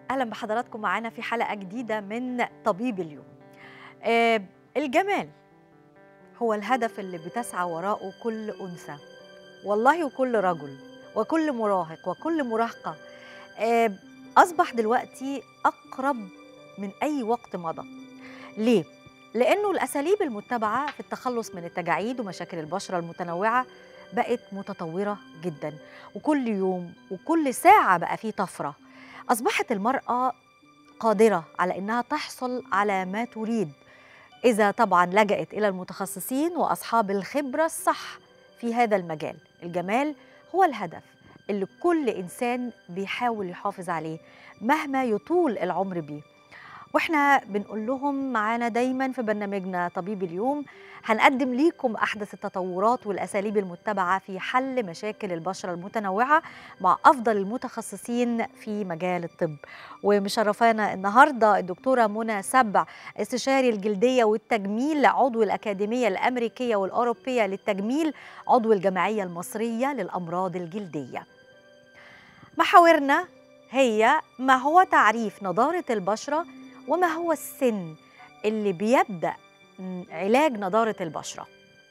اهلا بحضراتكم معانا في حلقه جديده من طبيب اليوم آه الجمال هو الهدف اللي بتسعى وراءه كل انثى والله وكل رجل وكل مراهق وكل مراهقه آه اصبح دلوقتي اقرب من اي وقت مضى ليه لانه الاساليب المتبعه في التخلص من التجاعيد ومشاكل البشره المتنوعه بقت متطوره جدا وكل يوم وكل ساعه بقى في طفره اصبحت المراه قادره على انها تحصل على ما تريد اذا طبعا لجأت الى المتخصصين واصحاب الخبره الصح في هذا المجال الجمال هو الهدف اللي كل انسان بيحاول يحافظ عليه مهما يطول العمر بيه واحنا بنقول لهم معانا دايما في برنامجنا طبيب اليوم هنقدم ليكم احدث التطورات والاساليب المتبعه في حل مشاكل البشره المتنوعه مع افضل المتخصصين في مجال الطب ومشرفانا النهارده الدكتوره منى سبع استشاري الجلديه والتجميل عضو الاكاديميه الامريكيه والاوروبيه للتجميل عضو الجمعيه المصريه للامراض الجلديه محاورنا هي ما هو تعريف نضاره البشره وما هو السن اللي بيبدا علاج نضاره البشره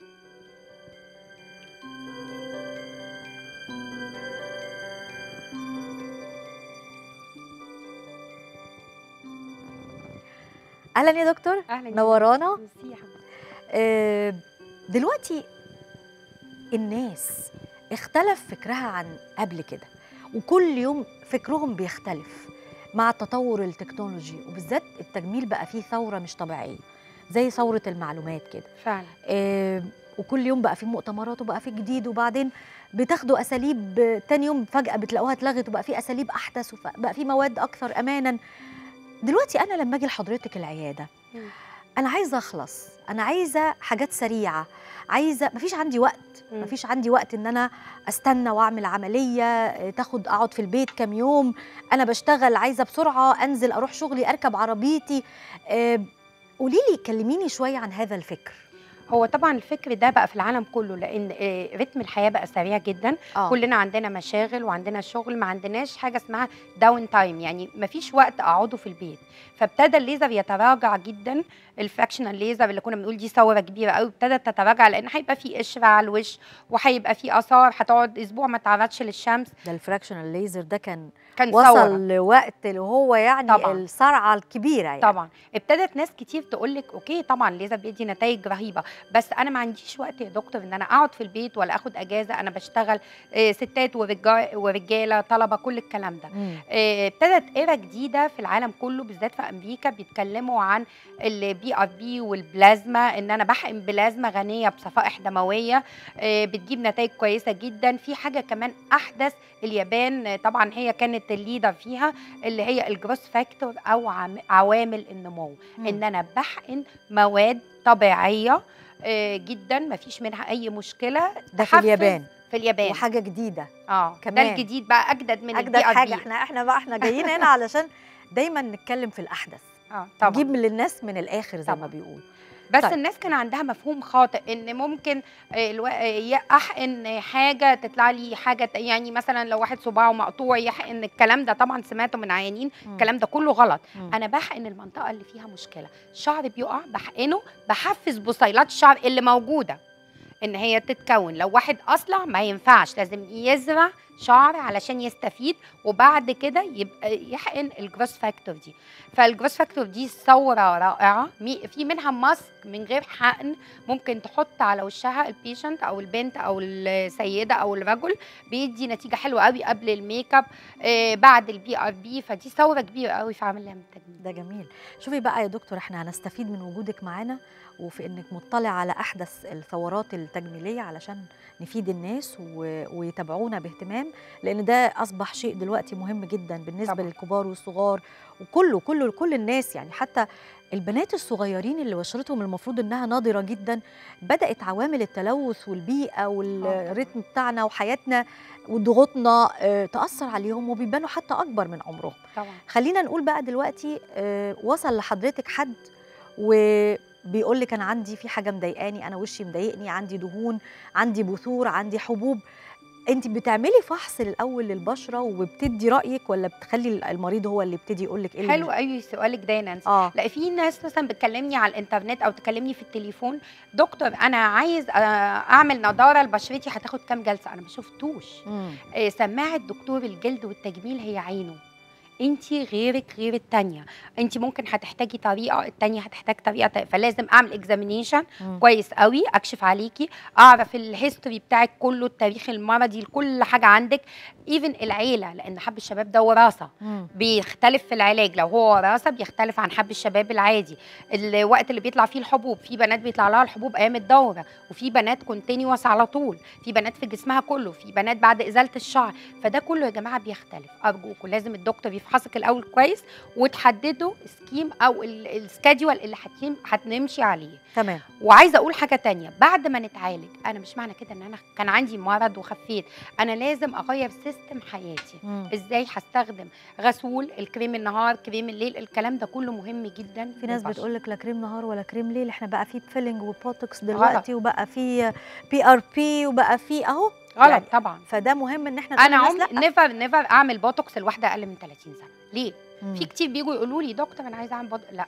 اهلا يا دكتور اهلا نورانا ميرسي يا حبيبتي. آه، دلوقتي الناس اختلف فكرها عن قبل كده وكل يوم فكرهم بيختلف مع التطور التكنولوجي وبالذات التجميل بقى فيه ثورة مش طبيعية زي ثورة المعلومات كده فعلا آه، وكل يوم بقى فيه مؤتمرات وبقى فيه جديد وبعدين بتاخدوا اساليب آه، تاني يوم فجأة بتلاقوها اتلغت وبقى فيه اساليب احدث وبقى فيه مواد اكثر امانا دلوقتي انا لما اجي لحضرتك العيادة مم. انا عايزه اخلص انا عايزه حاجات سريعه عايزه مفيش عندي وقت مم. مفيش عندي وقت ان انا استنى واعمل عمليه آه، تاخد اقعد في البيت كام يوم انا بشتغل عايزه بسرعه انزل اروح شغلي اركب عربيتي قولي لي كلميني شويه عن هذا الفكر هو طبعا الفكر ده بقى في العالم كله لان آه، رتم الحياه بقى سريع جدا آه. كلنا عندنا مشاغل وعندنا شغل ما عندناش حاجه اسمها داون تايم يعني ما فيش وقت اقعده في البيت فابتدى الليزر يتراجع جدا الفراكشنال ليزر اللي كنا بنقول دي ثوره كبيره قوي ابتدت تتراجع لان هيبقى في قشره على الوش وهيبقى في اثار هتقعد اسبوع ما تعرضش للشمس ده الفراكشنال ليزر ده كان كان ثوره وصل لوقت اللي هو يعني طبعاً. الصرعه الكبيره يعني طبعا ابتدت ناس كتير تقول لك اوكي طبعا الليزر بيدي نتائج رهيبه بس انا ما عنديش وقت يا دكتور ان انا اقعد في البيت ولا اخد اجازه انا بشتغل آه، ستات ورجا- ورجاله طلبه كل الكلام ده مم. آه، ابتدت ايرا جديده في العالم كله بالذات في امريكا بيتكلموا عن البي ار بي والبلازما ان انا بحقن بلازما غنيه بصفائح دمويه آه، بتجيب نتائج كويسه جدا في حاجه كمان احدث اليابان آه، طبعا هي كانت الليدر فيها اللي هي الجروس فاكتور او عم- عوامل النمو مم. ان انا بحقن مواد طبيعيه آه، جدا ما فيش منها اي مشكله ده في تحفز- اليابان في اليابان وحاجه جديده اه ده كمان. الجديد بقى اجدد من اجدد البي ار حاجه بي احنا احنا بقى احنا جايين هنا علشان دايما نتكلم في الاحدث اه طبعا نجيب للناس من الاخر زي ما طبعاً. بيقول بس طيب. الناس كان عندها مفهوم خاطئ ان ممكن آه، الو- آه، ي- احقن حاجه تطلع لي حاجه ت- يعني مثلا لو واحد صباعه مقطوع يحقن الكلام ده طبعا سمعته من عيانين الكلام ده كله غلط مم. انا بحقن المنطقه اللي فيها مشكله الشعر بيقع بحقنه بحفز بصيلات الشعر اللي موجوده ان هي تتكون لو واحد اصلع ما ينفعش لازم يزرع شعر علشان يستفيد وبعد كده يبقى يحقن الجروس فاكتور دي فالجروس فاكتور دي ثوره رائعه مي- في منها ماسك من غير حقن ممكن تحط على وشها البيشنت او البنت او السيده او الرجل بيدي نتيجه حلوه قوي قبل الميك اب آه بعد البي ار بي فدي ثوره كبيره قوي في عمليه من التجميل ده جميل شوفي بقى يا دكتور احنا هنستفيد من وجودك معانا وفي انك مطلع على احدث الثورات التجميليه علشان نفيد الناس و... ويتابعونا باهتمام لان ده اصبح شيء دلوقتي مهم جدا بالنسبه طبعاً. للكبار والصغار وكله كله كل الناس يعني حتى البنات الصغيرين اللي بشرتهم المفروض انها ناضره جدا بدات عوامل التلوث والبيئه والريتم بتاعنا وحياتنا وضغوطنا آه، تاثر عليهم وبيبانوا حتى اكبر من عمرهم طبعا خلينا نقول بقى دلوقتي آه، وصل لحضرتك حد وبيقول لك انا عندي في حاجه مضايقاني انا وشي مضايقني عندي دهون عندي بثور عندي حبوب انت بتعملي فحص الاول للبشره وبتدي رايك ولا بتخلي المريض هو اللي يبتدي يقول لك ايه اللي حلو قوي سؤالك ده يا نانسي اه لا في ناس مثلا بتكلمني على الانترنت او تكلمني في التليفون دكتور انا عايز آه، اعمل نضاره لبشرتي هتاخد كام جلسه انا ما شفتوش مم. آه، سماعه دكتور الجلد والتجميل هي عينه انت غيرك غير التانية انت ممكن هتحتاجي طريقه التانية هتحتاج طريقه تانية. فلازم اعمل اكزامينيشن مم. كويس قوي اكشف عليكي اعرف الهيستوري بتاعك كله التاريخ المرضي كل حاجه عندك ايفن العيله لان حب الشباب ده وراثه مم. بيختلف في العلاج لو هو وراثه بيختلف عن حب الشباب العادي الوقت اللي بيطلع فيه الحبوب في بنات بيطلع لها الحبوب ايام الدوره وفي بنات كونتينيوس على طول في بنات في جسمها كله في بنات بعد ازاله الشعر فده كله يا جماعه بيختلف ارجوكم لازم الدكتور يفحصك الاول كويس وتحددوا سكيم او ال- السكادجول اللي هتيم- هتمشي عليه تمام وعايزه اقول حاجه تانية بعد ما نتعالج انا مش معنى كده ان انا كان عندي مرض وخفيت انا لازم اغير سيستم حياتي مم. ازاي هستخدم غسول الكريم النهار كريم الليل الكلام ده كله مهم جدا في ناس للبشرة. بتقول لك لا كريم نهار ولا كريم ليل احنا بقى في فيلينج وبوتوكس دلوقتي وبقى في بي ار بي وبقى في اهو غلط يعني طبعا فده مهم ان احنا انا نقول عمري للناس لأ. نيفر نيفر اعمل بوتوكس لواحده اقل من 30 سنه ليه مم. في كتير بيجوا يقولوا لي دكتور انا عايزه اعمل بوتوكس لا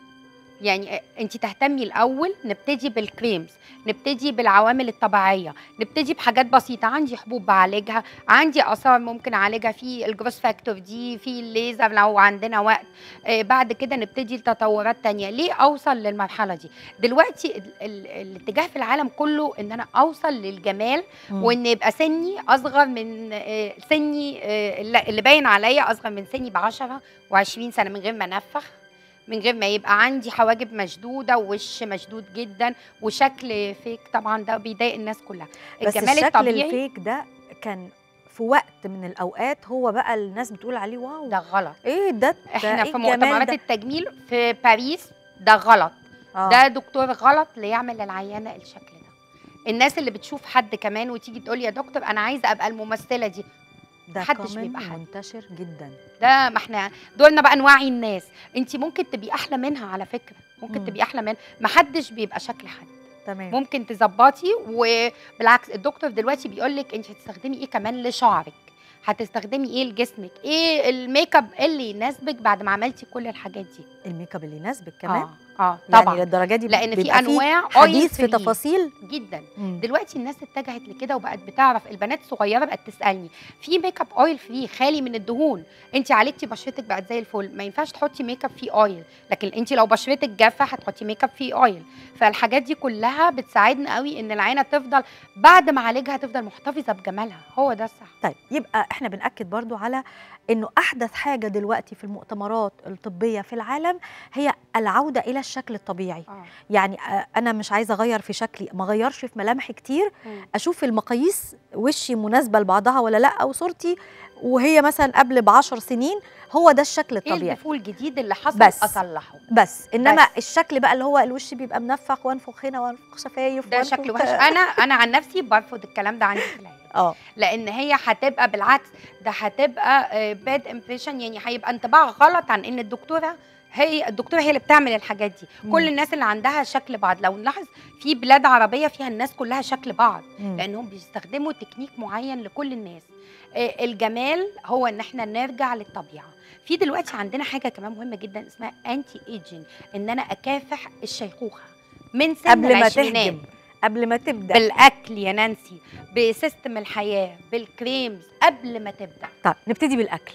يعني انت تهتمي الاول نبتدي بالكريمز نبتدي بالعوامل الطبيعيه نبتدي بحاجات بسيطه عندي حبوب بعالجها عندي اثار ممكن اعالجها في الجروس فاكتور دي في الليزر لو عندنا وقت آه بعد كده نبتدي لتطورات تانية ليه اوصل للمرحله دي دلوقتي ال- ال- الاتجاه في العالم كله ان انا اوصل للجمال مم. وان يبقى سني اصغر من آه، سني آه، اللي اللي باين عليا اصغر من سني ب 10 و20 سنه من غير ما انفخ من غير ما يبقى عندي حواجب مشدوده ووش مشدود جدا وشكل فيك طبعا ده بيضايق الناس كلها بس الجمال الشكل الطبيعي الفيك ده كان في وقت من الاوقات هو بقى الناس بتقول عليه واو ده غلط ايه ده ده احنا إيه في الجمال مؤتمرات ده؟ التجميل في باريس ده غلط آه. ده دكتور غلط ليعمل للعيانه الشكل ده الناس اللي بتشوف حد كمان وتيجي تقول يا دكتور انا عايزه ابقى الممثله دي ده محدش كمان بيبقى حد. منتشر جدا ده ما احنا دورنا بقى نوعي الناس انت ممكن تبقي احلى منها على فكره ممكن مم. تبقي احلى منها ما حدش بيبقى شكل حد تمام ممكن تظبطي وبالعكس الدكتور دلوقتي بيقول لك انت هتستخدمي ايه كمان لشعرك هتستخدمي ايه لجسمك ايه الميك اب اللي يناسبك بعد ما عملتي كل الحاجات دي الميك اب اللي يناسبك كمان اه اه يعني طبعا للدرجه دي لان في بيبقى انواع حديث في oil free تفاصيل جدا مم. دلوقتي الناس اتجهت لكده وبقت بتعرف البنات الصغيره بقت تسالني في ميك اب اويل فري خالي من الدهون انت عالجتي بشرتك بقت زي الفل ما ينفعش تحطي ميك اب فيه اويل لكن انت لو بشرتك جافه هتحطي ميك اب فيه اويل فالحاجات دي كلها بتساعدنا قوي ان العينه تفضل بعد ما اعالجها تفضل محتفظه بجمالها هو ده الصح طيب يبقى احنا بنأكد برضو على انه احدث حاجه دلوقتي في المؤتمرات الطبيه في العالم هي العوده الى الشكل الطبيعي اه يعني آه، انا مش عايزه اغير في شكلي ما اغيرش في ملامحي كتير مم. اشوف المقاييس وشي مناسبه لبعضها ولا لا او صورتي وهي مثلا قبل بعشر سنين هو ده الشكل ايه الطبيعي الدفول الجديد اللي حصل بس. اصلحه بس انما بس. الشكل بقى اللي هو الوش بيبقى منفخ وانفخ هنا وانفخ شفايف ده وأنفخ شكل وحش انا انا عن نفسي برفض الكلام ده عندي في العياده اه لان هي هتبقى بالعكس ده هتبقى باد امبريشن يعني هيبقى انطباع غلط عن ان الدكتوره هي الدكتوره هي اللي بتعمل الحاجات دي مم. كل الناس اللي عندها شكل بعض لو نلاحظ في بلاد عربيه فيها الناس كلها شكل بعض مم. لانهم بيستخدموا تكنيك معين لكل الناس آه، الجمال هو ان احنا نرجع للطبيعه في دلوقتي عندنا حاجه كمان مهمه جدا اسمها انتي ايجين ان انا اكافح الشيخوخه من سن قبل ما العشرينات. تهجم قبل ما تبدا بالاكل يا نانسي بسيستم الحياه بالكريمز قبل ما تبدا طيب نبتدي بالاكل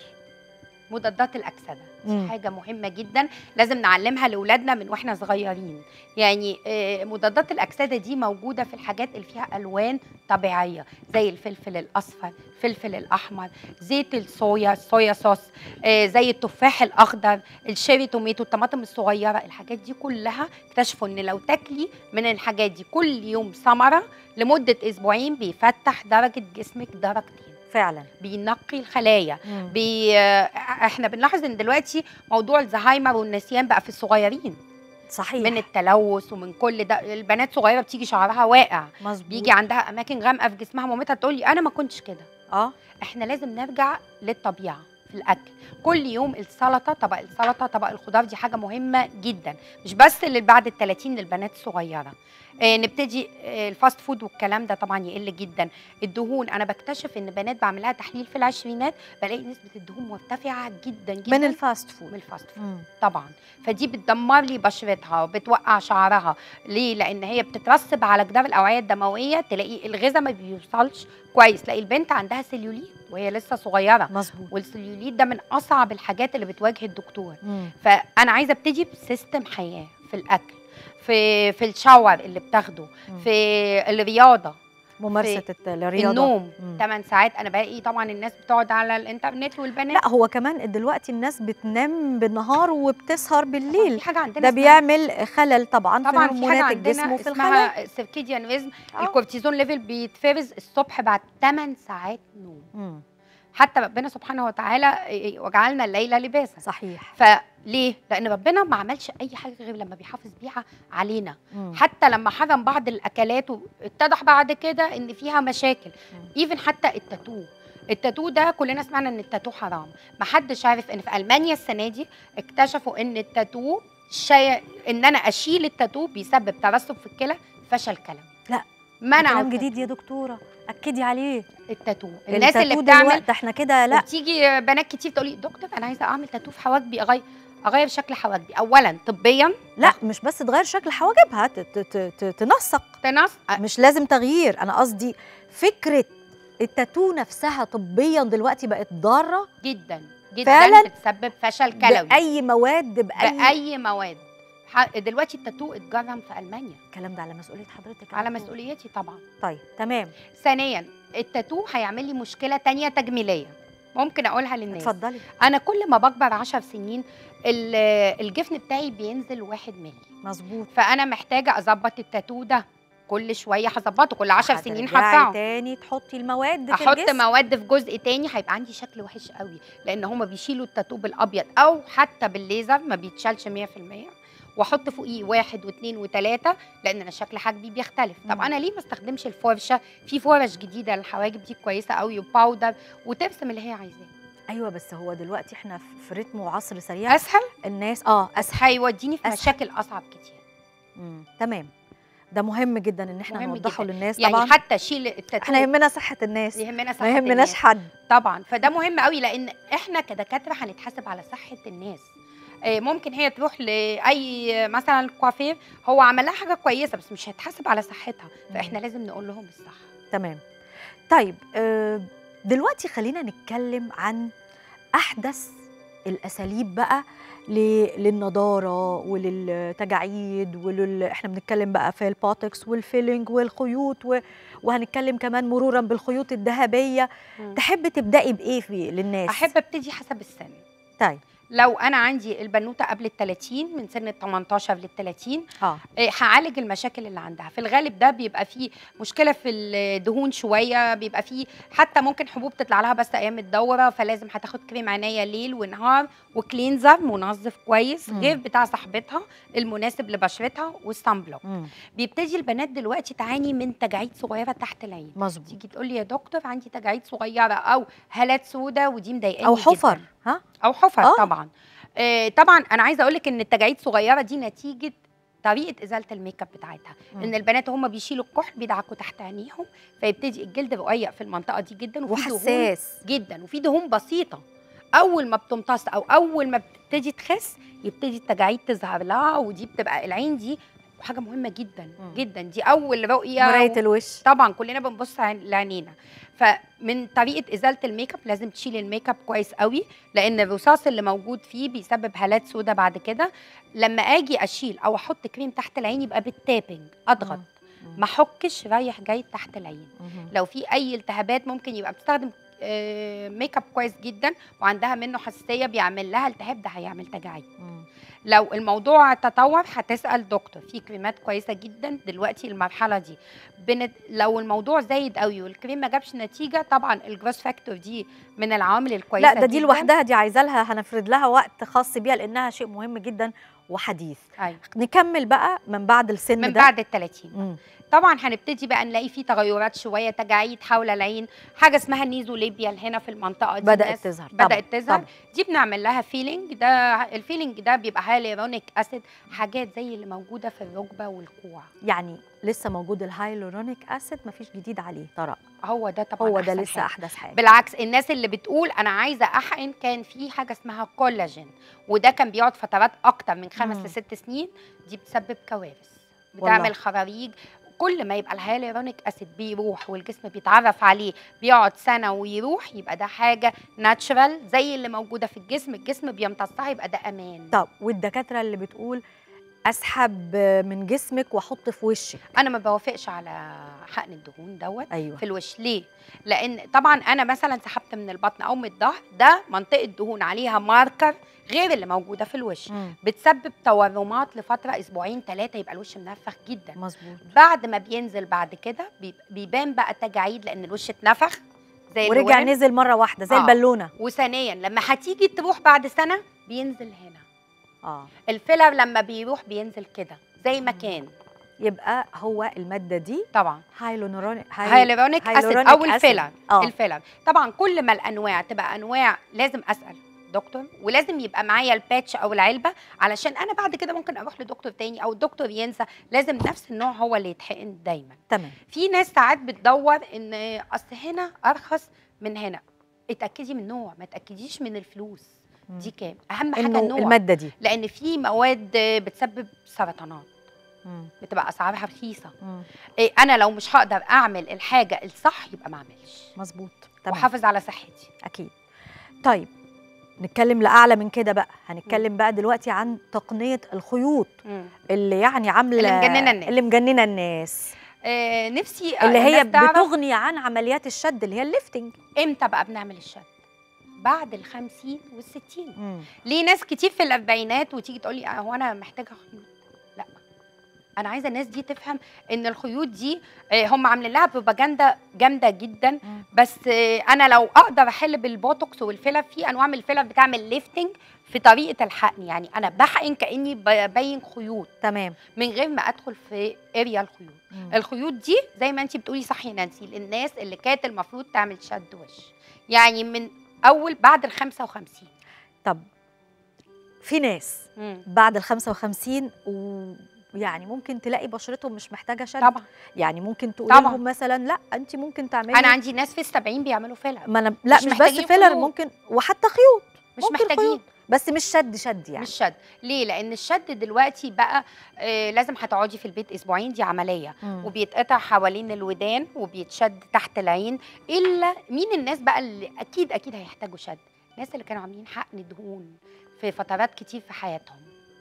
مضادات الاكسده مم. دي حاجه مهمه جدا لازم نعلمها لاولادنا من واحنا صغيرين يعني آه، مضادات الاكسده دي موجوده في الحاجات اللي فيها الوان طبيعيه زي الفلفل الاصفر الفلفل الاحمر زيت الصويا الصويا صوص آه، زي التفاح الاخضر الشيري توميتو الطماطم الصغيره الحاجات دي كلها اكتشفوا ان لو تاكلي من الحاجات دي كل يوم ثمره لمده اسبوعين بيفتح درجه جسمك درجتين فعلا بينقي الخلايا مم. بي... آه، احنا بنلاحظ ان دلوقتي موضوع الزهايمر والنسيان بقى في الصغيرين صحيح من التلوث ومن كل ده البنات صغيره بتيجي شعرها واقع مظبوط بيجي عندها اماكن غامقه في جسمها مامتها تقول لي انا ما كنتش كده اه احنا لازم نرجع للطبيعه في الاكل كل يوم السلطه طبق السلطه طبق الخضار دي حاجه مهمه جدا مش بس اللي بعد ال 30 للبنات الصغيره آه نبتدي آه الفاست فود والكلام ده طبعا يقل جدا الدهون انا بكتشف ان بنات بعمل لها تحليل في العشرينات بلاقي نسبه الدهون مرتفعه جدا جدا من الفاست فود من الفاست فود مم. طبعا فدي بتدمر لي بشرتها وبتوقع شعرها ليه لان هي بتترسب على جدار الاوعيه الدمويه تلاقي الغذاء ما بيوصلش كويس تلاقي البنت عندها سيليوليت وهي لسه صغيره مظبوط والسيليوليت ده من اصعب الحاجات اللي بتواجه الدكتور مم. فانا عايزه ابتدي بسيستم حياه في الاكل في في الشاور اللي بتاخده مم. في الرياضه ممارسه الت- الرياضه النوم مم. 8 ساعات انا بلاقي طبعا الناس بتقعد على الانترنت والبنات لا هو كمان دلوقتي الناس بتنام بالنهار وبتسهر طبعاً بالليل في حاجه عندنا ده اسمها- بيعمل خلل طبعا, طبعا في في حاجه هرمونات عندنا الجسم وفي الخلايا اسمها سيركيديان ريزم آه. الكورتيزون ليفل بيتفرز الصبح بعد 8 ساعات نوم مم. حتى ربنا سبحانه وتعالى وجعلنا الليل لباسا صحيح فليه؟ لان ربنا ما عملش اي حاجه غير لما بيحافظ بيها علينا مم. حتى لما حرم بعض الاكلات واتضح بعد كده ان فيها مشاكل مم. ايفن حتى التاتو التاتو ده كلنا سمعنا ان التاتو حرام ما حدش عارف ان في المانيا السنه دي اكتشفوا ان التاتو شيء ان انا اشيل التاتو بيسبب ترسب في الكلى فشل كلى لا، منعوا كلام التاتو. جديد يا دكتوره اكدي عليه التاتو الناس اللي التاتو بتعمل دلوقتي احنا كده لا وبتيجي بنات كتير تقول لي دكتور انا عايزه اعمل تاتو في حواجبي اغير اغير شكل حواجبي اولا طبيا لا مش بس تغير شكل حواجبها ت- ت- ت- ت- تنسق تنص مش لازم تغيير انا قصدي فكره التاتو نفسها طبيا دلوقتي بقت ضاره جدا جدا فعلاً؟ بتسبب فشل كلوي باي مواد باي, باي مواد ح- دلوقتي التاتو اتجرم في المانيا الكلام ده على مسؤوليه حضرتك يا على دكتورة. مسؤوليتي طبعا طيب تمام ثانيا التاتو هيعمل لي مشكله تانية تجميليه ممكن اقولها للناس اتفضلي انا كل ما بكبر 10 سنين ال- الجفن بتاعي بينزل واحد ملي مظبوط فانا محتاجه اظبط التاتو ده كل شويه هظبطه كل 10 سنين هترجعي هرفعه تاني تحطي المواد في احط الجسم. مواد في جزء تاني هيبقى عندي شكل وحش قوي لان هما بيشيلوا التاتو بالابيض او حتى بالليزر ما بيتشالش 100% واحط فوقيه واحد واثنين وثلاثه لان انا شكل حاجبي بيختلف طب مم. انا ليه ما استخدمش الفرشه في فرش جديده للحواجب دي كويسه قوي وباودر وترسم اللي هي عايزاه ايوه بس هو دلوقتي احنا في- في رتم وعصر سريع اسهل الناس اه بس هيوديني في أسهل. مشاكل اصعب كتير مم. تمام ده مهم جدا ان احنا مهم نوضحه جداً. للناس يعني طبعا حتى شيل التاتو احنا يهمنا صحه الناس يهمنا صحه ما يهمناش الناس. حد طبعا فده مهم قوي لان احنا كدكاتره هنتحاسب على صحه الناس آه، ممكن هي تروح لاي مثلا كوافير هو عمل لها حاجه كويسه بس مش هيتحاسب على صحتها فاحنا لازم نقول لهم الصح تمام طيب آه، دلوقتي خلينا نتكلم عن احدث الاساليب بقى ل- للنضاره وللتجاعيد ولل احنا بنتكلم بقى في البوتكس والفيلينج والخيوط و... وهنتكلم كمان مرورا بالخيوط الذهبيه تحب تبداي بايه في للناس احب ابتدي حسب السن طيب لو انا عندي البنوته قبل ال 30 من سن ال 18 لل 30 اه آه، هعالج المشاكل اللي عندها في الغالب ده بيبقى فيه مشكله في الدهون شويه بيبقى فيه حتى ممكن حبوب تطلع لها بس ايام الدوره فلازم هتاخد كريم عنايه ليل ونهار وكلينزر منظف كويس مم. غير بتاع صاحبتها المناسب لبشرتها والصن بلوك مم. بيبتدي البنات دلوقتي تعاني من تجاعيد صغيره تحت العين مظبوط تيجي تقول لي يا دكتور عندي تجاعيد صغيره او هالات سوداء ودي مضايقاني او جداً. حفر ها او حفر آه. آه. طبعا آه طبعا انا عايزه اقول لك ان التجاعيد صغيره دي نتيجه طريقه ازاله الميك اب بتاعتها مم. ان البنات هم بيشيلوا الكحل بيدعكوا تحت عينيهم فيبتدي الجلد رقيق في المنطقه دي جدا وفي دهون وحساس جدا وفي دهون بسيطه اول ما بتمتص او اول ما بتبتدي تخس يبتدي التجاعيد تظهر لها ودي بتبقى العين دي حاجه مهمه جدا مم. جدا دي اول رؤيه مرايه الوش طبعا كلنا بنبص عن- لعينينا فمن طريقه ازاله الميك اب لازم تشيل الميك اب كويس قوي لان الرصاص اللي موجود فيه بيسبب هالات سوداء بعد كده لما اجي اشيل او احط كريم تحت العين يبقى بالتابنج اضغط مم. ما احكش رايح جاي تحت العين مم. لو في اي التهابات ممكن يبقى بتستخدم آه، ميك اب كويس جدا وعندها منه حساسيه بيعمل لها التهاب ده هيعمل تجاعيد مم. لو الموضوع تطور هتسال دكتور في كريمات كويسه جدا دلوقتي المرحله دي بنت لو الموضوع زايد قوي والكريم ما جابش نتيجه طبعا الجروس فاكتور دي من العوامل الكويسه لا ده دي جداً. لوحدها دي عايزه لها هنفرد لها وقت خاص بيها لانها شيء مهم جدا وحديث أيوة. نكمل بقى من بعد السن من ده بعد ال 30 مم. طبعا هنبتدي بقى نلاقي فيه تغيرات شويه تجاعيد حول العين حاجه اسمها النيزوليبيال هنا في المنطقه دي بدات ناس تظهر طبعاً، بدات تظهر طبعاً. دي بنعمل لها فيلينج ده الفيلينج ده بيبقى هايلورونيك اسيد حاجات زي اللي موجوده في الركبه والكوع يعني لسه موجود الهايلورونيك اسيد مفيش جديد عليه طرق هو ده طبعا هو ده أحسن لسه حاجة. احدث حاجه بالعكس الناس اللي بتقول انا عايزه احقن كان في حاجه اسمها كولاجين وده كان بيقعد فترات اكتر من خمس مم. لست سنين دي بتسبب كوارث والله. بتعمل خراريج كل ما يبقى الهيالورونيك اسيد بيروح والجسم بيتعرف عليه بيقعد سنه ويروح يبقى ده حاجه ناتشرال زي اللي موجوده في الجسم الجسم بيمتصها يبقى ده امان طب والدكاتره اللي بتقول اسحب من جسمك واحط في وشك انا ما بوافقش على حقن الدهون دوت ايوه في الوش ليه لان طبعا انا مثلا سحبت من البطن او من الظهر ده منطقه دهون عليها ماركر غير اللي موجوده في الوش مم. بتسبب تورمات لفتره اسبوعين ثلاثه يبقى الوش منفخ جدا مظبوط بعد ما بينزل بعد كده بيب- بيبان بقى تجاعيد لان الوش اتنفخ زي ورجع الورم. نزل مره واحده زي آه. البالونه وثانيا لما هتيجي تروح بعد سنه بينزل هنا اه الفيلر لما بيروح بينزل كده زي ما كان يبقى هو الماده دي طبعا هايلورونيك هايلورونيك اسيد هايلورونيك او أسيد. الفيلر اه الفيلر طبعا كل ما الانواع تبقى انواع لازم اسال دكتور ولازم يبقى معايا الباتش او العلبه علشان انا بعد كده ممكن اروح لدكتور تاني او الدكتور ينسى لازم نفس النوع هو اللي يتحقن دايما تمام في ناس ساعات بتدور ان اصل هنا ارخص من هنا اتاكدي من النوع ما تاكديش من الفلوس مم. دي كام اهم حاجه انه النوع الماده دي لان في مواد بتسبب سرطانات مم. بتبقى اسعارها رخيصه مم. إيه انا لو مش هقدر اعمل الحاجه الصح يبقى ما اعملش مظبوط تمام واحافظ على صحتي اكيد طيب نتكلم لاعلى من كده بقى هنتكلم بقى دلوقتي عن تقنيه الخيوط اللي يعني عامله اللي مجننة الناس. اللي مجننه الناس آه نفسي اللي هي الناس تعرف بتغني عن عمليات الشد اللي هي الليفتنج امتى بقى بنعمل الشد بعد ال 50 وال 60 مم. ليه ناس كتير في الاربعينات وتيجي تقول لي آه، هو انا محتاجه خيوط لا انا عايزه الناس دي تفهم ان الخيوط دي آه، هم عاملين لها بروباجندا جامده جدا مم. بس آه، انا لو اقدر احل بالبوتوكس والفيلر في انواع من الفيلر بتعمل ليفتنج في طريقه الحقن يعني انا بحقن كاني ببين خيوط تمام من غير ما ادخل في اريا الخيوط مم. الخيوط دي زي ما انت بتقولي صح يا نانسي للناس اللي كانت المفروض تعمل شد وش يعني من اول بعد ال 55 طب في ناس مم. بعد ال 55 ويعني ممكن تلاقي بشرتهم مش محتاجه شد طبعا يعني ممكن تقول طبعاً. لهم مثلا لا انت ممكن تعملي انا عندي ناس في السبعين بيعملوا فيلر ما أنا لا مش مش, بس محتاجين فيلر خيوط. ممكن وحتى خيوط مش ممكن محتاجين خيوط. بس مش شد شد يعني مش شد ليه لان الشد دلوقتي بقى آه لازم هتقعدي في البيت اسبوعين دي عمليه مم. وبيتقطع حوالين الودان وبيتشد تحت العين الا مين الناس بقى اللي اكيد اكيد هيحتاجوا شد الناس اللي كانوا عاملين حقن دهون في فترات كتير في حياتهم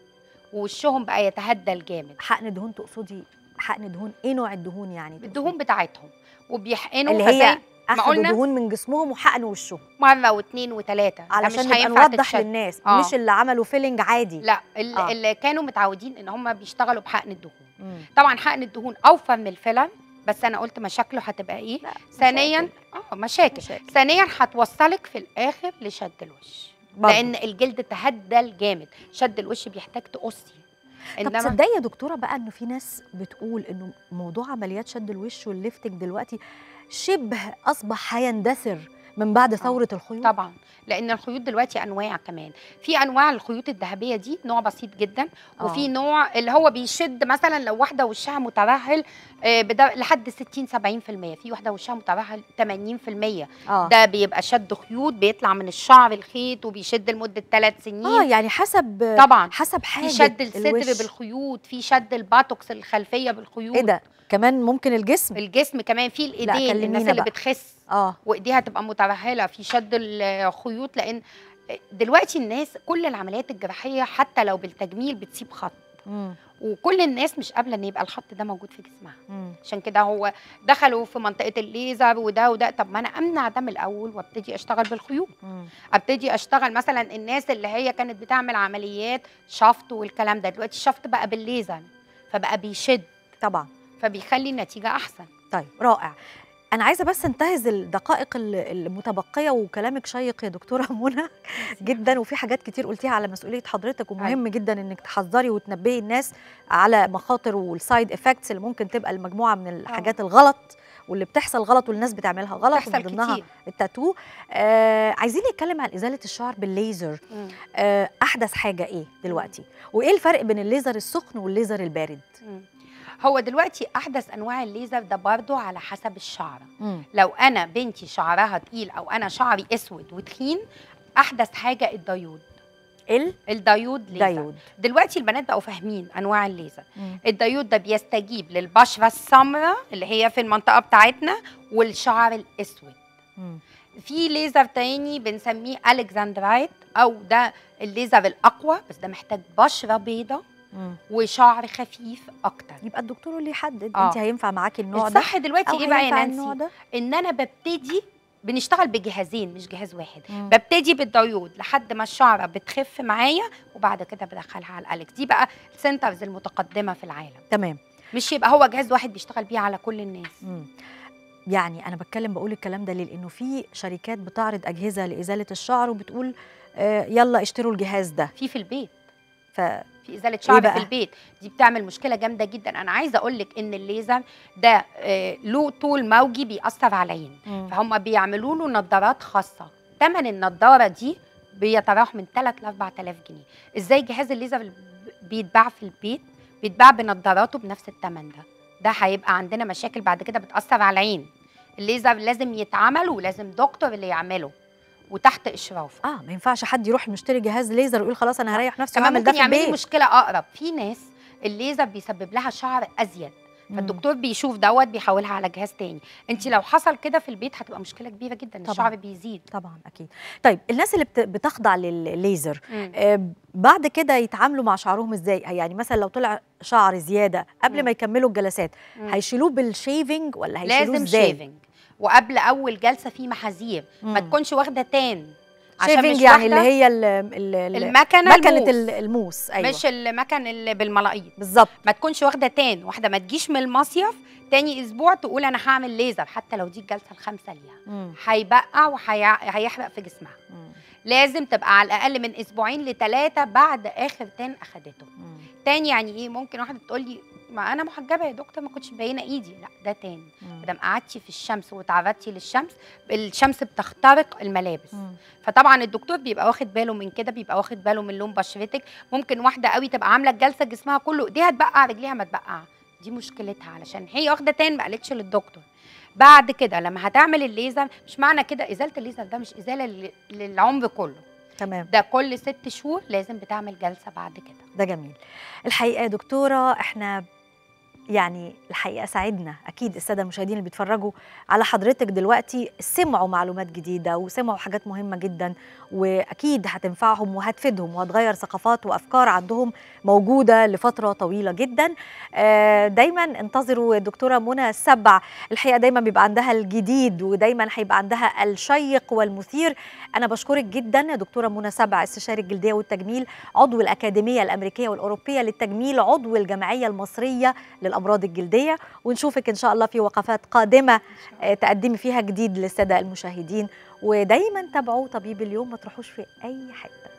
ووشهم بقى يتهدل جامد حقن دهون تقصدي حقن دهون ايه نوع الدهون يعني الدهون بتاعتهم وبيحقنوا اللي هي فزي ما اخدوا قلنا دهون من جسمهم وحقنوا وشهم مره واثنين وثلاثه علشان مش نبقى هينفع نوضح تتشد. للناس آه. مش اللي عملوا فيلينج عادي لا اللي, آه. آه. اللي كانوا متعودين ان هم بيشتغلوا بحقن الدهون مم. طبعا حقن الدهون اوفر من الفيلر بس انا قلت مشاكله هتبقى ايه لا ثانيا مشاكل. اه مشاكل مشاكل. ثانيا هتوصلك في الاخر لشد الوش برضه. لان الجلد تهدل جامد شد الوش بيحتاج تقصي طب تصدقي يا دكتوره بقى انه في ناس بتقول انه موضوع عمليات شد الوش والليفتنج دلوقتي شبه اصبح هيندثر من بعد ثوره الخيوط طبعا لان الخيوط دلوقتي انواع كمان في انواع الخيوط الذهبيه دي نوع بسيط جدا آه. وفي نوع اللي هو بيشد مثلا لو واحده وشها مترهل آه، بدا لحد 60 70% في واحده وشها مترهل 80% اه ده بيبقى شد خيوط بيطلع من الشعر الخيط وبيشد لمده ثلاث سنين اه يعني حسب طبعا حسب حاجه في شد الصدر الوش. بالخيوط في شد الباتوكس الخلفيه بالخيوط ايه ده كمان ممكن الجسم الجسم كمان في الايدين كلمينا الناس اللي بقى. بتخس اه وايديها تبقى مترهله في شد الخيوط لان دلوقتي الناس كل العمليات الجراحيه حتى لو بالتجميل بتسيب خط مم. وكل الناس مش قابله ان يبقى الخط ده موجود في جسمها مم. عشان كده هو دخلوا في منطقه الليزر وده وده طب ما انا امنع ده من الاول وابتدي اشتغل بالخيوط مم. ابتدي اشتغل مثلا الناس اللي هي كانت بتعمل عمليات شفط والكلام ده دلوقتي الشفط بقى بالليزر فبقى بيشد طبعا فبيخلي النتيجه احسن طيب رائع انا عايزه بس انتهز الدقائق ال- المتبقيه وكلامك شيق يا دكتوره منى جدا وفي حاجات كتير قلتيها على مسؤوليه حضرتك ومهم جدا انك تحذري وتنبهي الناس على مخاطر والسايد افكتس اللي ممكن تبقى المجموعه من الحاجات الغلط واللي بتحصل غلط والناس بتعملها غلط بتحصل ومن ضمنها كتير التاتو آه عايزين نتكلم عن ازاله الشعر بالليزر مم. آه احدث حاجه ايه دلوقتي وايه الفرق بين الليزر السخن والليزر البارد مم. هو دلوقتي احدث انواع الليزر ده برضو على حسب الشعر مم. لو انا بنتي شعرها تقيل او انا شعري اسود وتخين احدث حاجه الديود الديود ليزر الدايود دلوقتي البنات بقوا فاهمين انواع الليزر مم. الديود ده بيستجيب للبشره السمراء اللي هي في المنطقه بتاعتنا والشعر الاسود مم. في ليزر تاني بنسميه الكسندرايت او ده الليزر الاقوى بس ده محتاج بشره بيضة مم. وشعر خفيف اكتر يبقى الدكتور اللي يحدد آه. انت هينفع معاكي النوع ده الصح دلوقتي أو ايه بقى يا هينفع النوع نانسي ده ان انا ببتدي بنشتغل بجهازين مش جهاز واحد مم. ببتدي بالديود لحد ما الشعره بتخف معايا وبعد كده بدخلها على الالكس دي بقى السنترز المتقدمه في العالم تمام مش يبقى هو جهاز واحد بيشتغل بيه على كل الناس مم. يعني انا بتكلم بقول الكلام ده ليه لانه في شركات بتعرض اجهزه لازاله الشعر وبتقول آه يلا اشتروا الجهاز ده في في البيت ف في ازاله شعر بقى؟ في البيت دي بتعمل مشكله جامده جدا انا عايزه اقول لك ان الليزر ده آه، له طول موجي بيأثر على العين مم. فهم بيعملوا له نظارات خاصه ثمن النظاره دي بيتراوح من 3 ل 4000 جنيه ازاي جهاز الليزر اللي بيتباع في البيت بيتباع بنظاراته بنفس الثمن ده ده هيبقى عندنا مشاكل بعد كده بتأثر على العين الليزر لازم يتعمل ولازم دكتور اللي يعمله وتحت اشرافه اه ما ينفعش حد يروح مشتري جهاز ليزر ويقول خلاص انا هريح نفسي كمان واعمل ده ممكن في يعمل لي البيت مشكله اقرب في ناس الليزر بيسبب لها شعر ازيد مم. فالدكتور بيشوف دوت بيحولها على جهاز تاني انت لو حصل كده في البيت هتبقى مشكله كبيره جدا طبعاً. الشعر بيزيد طبعا اكيد طيب الناس اللي بت- بتخضع للليزر مم. آه بعد كده يتعاملوا مع شعرهم ازاي يعني مثلا لو طلع شعر زياده قبل مم. ما يكملوا الجلسات مم. هيشيلوه بالشيفنج ولا هيشيلوه لازم ازاي شيفنج وقبل اول جلسه في محاذير ما مم. تكونش واخده تان عشان شيفنج مش يعني اللي واخدة هي ال- ال- ال- المكنه مكنه الموس. ال- الموس ايوه مش المكن اللي بالملاقيط بالظبط ما تكونش واخده تان واحده ما تجيش من المصيف تاني اسبوع تقول انا هعمل ليزر حتى لو دي الجلسه الخامسه ليها مم. هيبقع وهيحرق في جسمها مم. لازم تبقى على الاقل من اسبوعين لثلاثه بعد اخر تان اخدته مم. تاني يعني ايه ممكن واحده تقول لي ما انا محجبه يا دكتور ما كنتش مبينه ايدي لا ده تاني مم. مادام قعدتي في الشمس وتعرضتي للشمس الشمس بتخترق الملابس مم. فطبعا الدكتور بيبقى واخد باله من كده بيبقى واخد باله من لون بشرتك ممكن واحده قوي تبقى عامله الجلسه جسمها كله ايديها تبقع رجليها ما تبقع دي مشكلتها علشان هي واخده تاني ما قالتش للدكتور بعد كده لما هتعمل الليزر مش معنى كده ازاله الليزر ده مش ازاله لل- للعمر كله تمام ده كل ست شهور لازم بتعمل جلسه بعد كده ده جميل الحقيقه يا دكتوره احنا يعني الحقيقه ساعدنا اكيد الساده المشاهدين اللي بيتفرجوا على حضرتك دلوقتي سمعوا معلومات جديده وسمعوا حاجات مهمه جدا واكيد هتنفعهم وهتفيدهم وهتغير ثقافات وافكار عندهم موجوده لفتره طويله جدا آه، دايما انتظروا الدكتوره منى السبع الحقيقه دايما بيبقى عندها الجديد ودايما هيبقى عندها الشيق والمثير انا بشكرك جدا يا دكتوره منى سبع استشاري الجلديه والتجميل عضو الاكاديميه الامريكيه والاوروبيه للتجميل عضو الجمعيه المصريه للامراض الجلديه ونشوفك ان شاء الله في وقفات قادمه آه، تقدمي فيها جديد للساده المشاهدين ودايما تابعوا طبيب اليوم ما تروحوش في اي حته